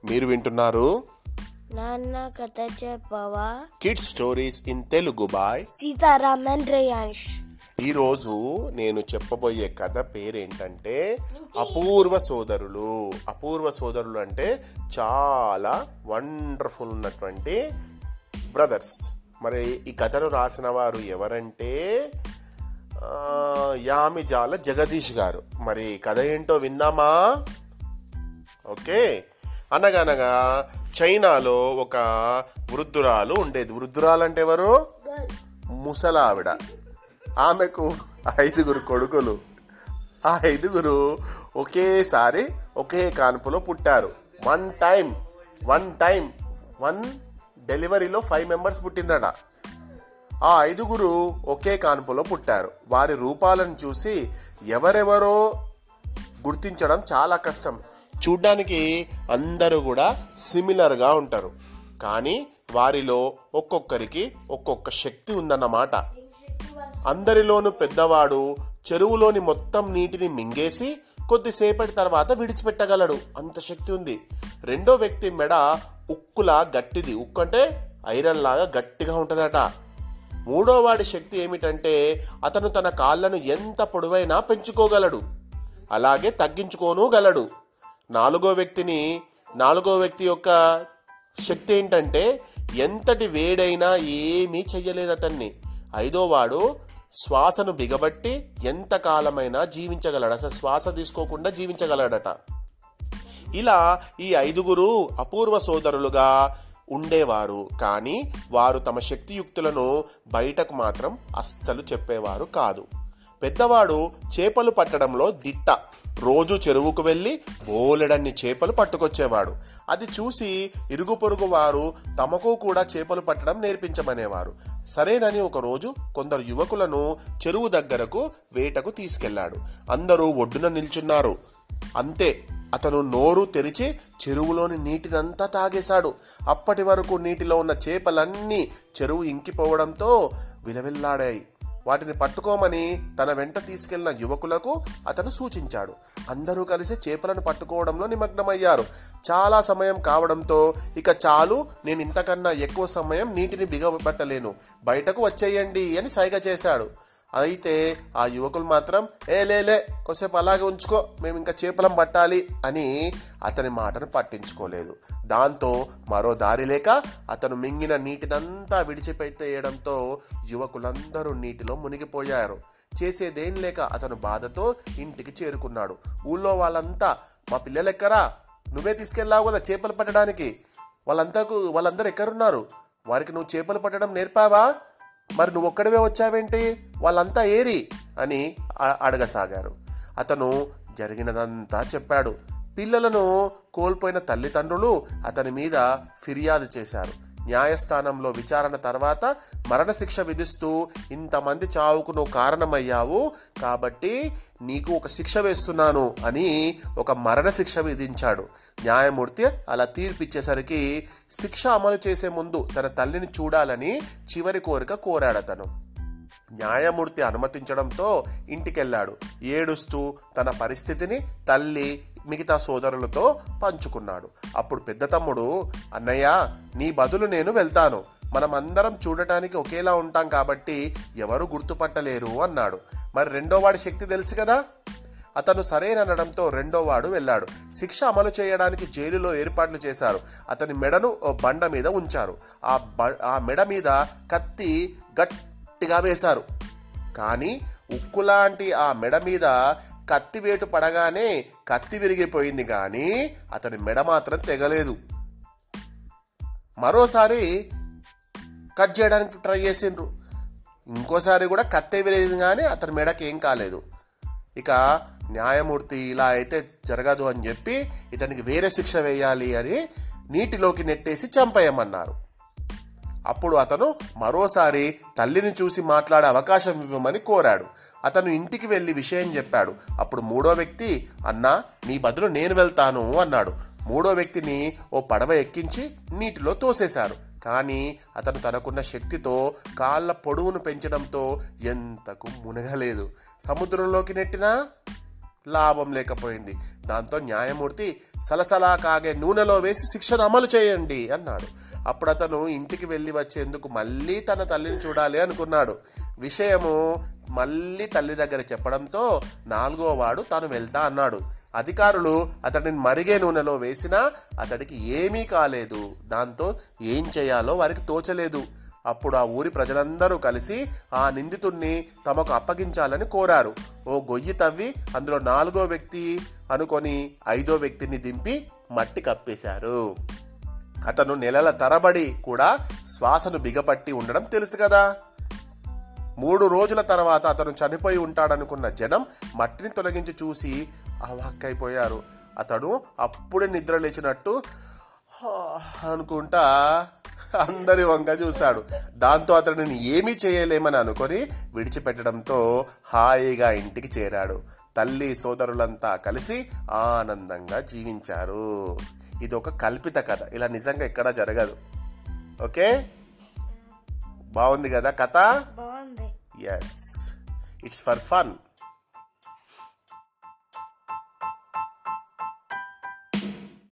మీరు వింటున్నారు నాన్న కథ చెప్పవా kids stories in Telugu boy Seetharaman Reyansh ఈరోజు నేను చెప్పబోయే కథ పేరేంటంటే అపూర్వ సోదరులు అపూర్వ సోదరులు అంటే చాలా వండర్ఫుల్ ఉన్నటువంటి బ్రదర్స్ మరి ఈ కథను రాసిన వారు ఎవరంటే ఆ, యామిజాల జగదీష్ గారు మరి కథ ఏంటో విందామా ఓకే అనగనగా చైనాలో ఒక వృద్ధురాలు ఉండేది వృద్ధురాలు అంటే ఎవరు ముసలావిడ ఆమెకు ఐదుగురు కొడుకులు ఆ ఐదుగురు ఒకేసారి ఒకే కాన్పులో పుట్టారు one time one time one డెలివరీలో ఫైవ్ మెంబర్స్ పుట్టిందట ఆ ఐదుగురు ఒకే కాన్పులో పుట్టారు వారి రూపాలను చూసి ఎవరెవరో గుర్తించడం చాలా కష్టం చూడ్డానికి అందరూ కూడా సిమిలర్గా ఉంటారు కానీ వారిలో ఒక్కొక్కరికి ఒక్కొక్క శక్తి ఉందన్నమాట అందరిలోనూ పెద్దవాడు చెరువులోని మొత్తం నీటిని మింగేసి కొద్దిసేపటి తర్వాత విడిచిపెట్టగలడు అంత శక్తి ఉంది రెండో వ్యక్తి మెడ ఉక్కులా గట్టిది ఉక్కు అంటే ఐరన్ లాగా గట్టిగా ఉంటుందట మూడో వాడి శక్తి ఏమిటంటే అతను తన కాళ్ళను ఎంత పొడవైనా పెంచుకోగలడు అలాగే తగ్గించుకోను గలడు నాలుగో వ్యక్తిని నాలుగో వ్యక్తి యొక్క శక్తి ఏంటంటే ఎంతటి వేడైనా ఏమీ చెయ్యలేదు అతన్ని ఐదో వాడు శ్వాసను బిగబట్టి ఎంత కాలమైనా జీవించగలడు అసలు శ్వాస తీసుకోకుండా జీవించగలడట ఇలా ఈ ఐదుగురు అపూర్వ సోదరులుగా ఉండేవారు కానీ వారు తమ శక్తియుక్తులను బయటకు మాత్రం అస్సలు చెప్పేవారు కాదు పెద్దవాడు చేపలు పట్టడంలో దిట్ట రోజు చెరువుకు వెళ్ళి బోలెడన్ని చేపలు పట్టుకొచ్చేవాడు అది చూసి ఇరుగు పొరుగు వారు తమకు కూడా చేపలు పట్టడం నేర్పించమనేవారు సరేనని ఒక రోజు కొందరు యువకులను చెరువు దగ్గరకు వేటకు తీసుకెళ్లాడు అందరూ ఒడ్డున నిల్చున్నారు అంతే అతను నోరు తెరిచి చెరువులోని నీటినంతా తాగేశాడు అప్పటి వరకు నీటిలో ఉన్న చేపలన్నీ చెరువు ఇంకిపోవడంతో విలవిల్లాడాయి వాటిని పట్టుకోమని తన వెంట తీసుకెళ్లిన యువకులకు అతను సూచించాడు అందరూ కలిసి చేపలను పట్టుకోవడంలో నిమగ్నమయ్యారు చాలా సమయం కావడంతో ఇక చాలు నేను ఇంతకన్నా ఎక్కువ సమయం నీటిని బిగబట్టలేను బయటకు వచ్చేయండి అని సైగ చేశాడు అయితే ఆ యువకులు మాత్రం ఏ లేలే కొద్దిసేపు అలాగే ఉంచుకో మేము ఇంకా చేపలం పట్టాలి అని అతని మాటను పట్టించుకోలేదు దాంతో మరో దారి లేక అతను మింగిన నీటినంతా విడిచిపెట్టేయడంతో యువకులందరూ నీటిలో మునిగిపోయారు చేసేదేం లేక అతను బాధతో ఇంటికి చేరుకున్నాడు ఊళ్ళో వాళ్ళంతా మా పిల్లలు ఎక్కరా నువ్వే తీసుకెళ్ళావు కదా చేపలు పట్టడానికి వాళ్ళంతాకు వాళ్ళందరూ ఎక్కడున్నారు వారికి నువ్వు చేపలు పట్టడం నేర్పావా మరి నువ్వు ఒక్కడివే వచ్చావేంటి వాళ్ళంతా ఏరి అని అ- అడగసాగారు అతను జరిగినదంతా చెప్పాడు పిల్లలను కోల్పోయిన తల్లిదండ్రులు అతని మీద ఫిర్యాదు చేశారు న్యాయస్థానంలో విచారణ తర్వాత మరణశిక్ష విధిస్తూ ఇంతమంది చావుకు నువ్వు కారణమయ్యావు కాబట్టి నీకు ఒక శిక్ష వేస్తున్నాను అని ఒక మరణశిక్ష విధించాడు న్యాయమూర్తి అలా తీర్పిచ్చేసరికి శిక్ష అమలు చేసే ముందు తన తల్లిని చూడాలని చివరి కోరిక కోరాడు అతను న్యాయమూర్తి అనుమతించడంతో ఇంటికెళ్ళాడు ఏడుస్తూ తన పరిస్థితిని తల్లి మిగతా సోదరులతో పంచుకున్నాడు అప్పుడు పెద్ద తమ్ముడు అన్నయ్య నీ బదులు నేను వెళ్తాను మనం అందరం చూడటానికి ఒకేలా ఉంటాం కాబట్టి ఎవరు గుర్తుపట్టలేరు అన్నాడు మరి రెండో వాడి శక్తి తెలుసు కదా అతను సరేననడంతో రెండో వాడు వెళ్ళాడు శిక్ష అమలు చేయడానికి జైలులో ఏర్పాట్లు చేశారు అతని మెడను ఓ బండ మీద ఉంచారు ఆ బ ఆ మెడ మీద కత్తి గట్టిగా వేశారు కానీ ఉక్కులాంటి ఆ మెడ మీద కత్తి వేటు పడగానే కత్తి విరిగిపోయింది కానీ అతని మెడ మాత్రం తెగలేదు మరోసారి కట్ చేయడానికి ట్రై చేసిండ్రు ఇంకోసారి కూడా కత్తే విరిగింది కానీ అతని మెడకి ఏం కాలేదు ఇక న్యాయమూర్తి ఇలా అయితే జరగదు అని చెప్పి ఇతనికి వేరే శిక్ష వేయాలి అని నీటిలోకి నెట్టేసి చంపేయమన్నారు అప్పుడు అతను మరోసారి తల్లిని చూసి మాట్లాడే అవకాశం ఇవ్వమని కోరాడు అతను ఇంటికి వెళ్ళి విషయం చెప్పాడు అప్పుడు మూడో వ్యక్తి అన్నా నీ బదులు నేను వెళ్తాను అన్నాడు మూడో వ్యక్తిని ఓ పడవ ఎక్కించి నీటిలో తోసేశారు కానీ అతను తనకున్న శక్తితో కాళ్ళ పొడవును పెంచడంతో ఎంతకు మునగలేదు సముద్రంలోకి నెట్టినా లాభం లేకపోయింది దాంతో న్యాయమూర్తి సలసలా కాగే నూనెలో వేసి శిక్షను అమలు చేయండి అన్నాడు అప్పుడు అతను ఇంటికి వెళ్ళి వచ్చేందుకు మళ్ళీ తన తల్లిని చూడాలి అనుకున్నాడు విషయము మళ్ళీ తల్లి దగ్గర చెప్పడంతో నాలుగో వాడు తాను వెళ్తా అన్నాడు అధికారులు అతడిని మరిగే నూనెలో వేసినా అతడికి ఏమీ కాలేదు దాంతో ఏం చేయాలో వారికి తోచలేదు అప్పుడు ఆ ఊరి ప్రజలందరూ కలిసి ఆ నిందితుణ్ణి తమకు అప్పగించాలని కోరారు ఓ గొయ్యి తవ్వి అందులో నాలుగో వ్యక్తి అనుకొని ఐదో వ్యక్తిని దింపి మట్టి కప్పేశారు అతను నెలల తరబడి కూడా శ్వాసను బిగపట్టి ఉండడం తెలుసు కదా మూడు రోజుల తర్వాత అతను చనిపోయి ఉంటాడనుకున్న జనం మట్టిని తొలగించి చూసి అవాక్కైపోయారు అతడు అప్పుడే నిద్ర లేచినట్టు "హా" అనుకుంటా అందరి వంక చూశాడు దాంతో అతడిని ఏమీ చేయలేమని అనుకొని విడిచిపెట్టడంతో హాయిగా ఇంటికి చేరాడు తల్లి సోదరులంతా కలిసి ఆనందంగా జీవించారు ఇది ఒక కల్పిత కథ ఇలా నిజంగా ఎక్కడా జరగదు ఓకే బాగుంది కదా కథ బాగుంది ఎస్ ఇట్స్ ఫర్ ఫన్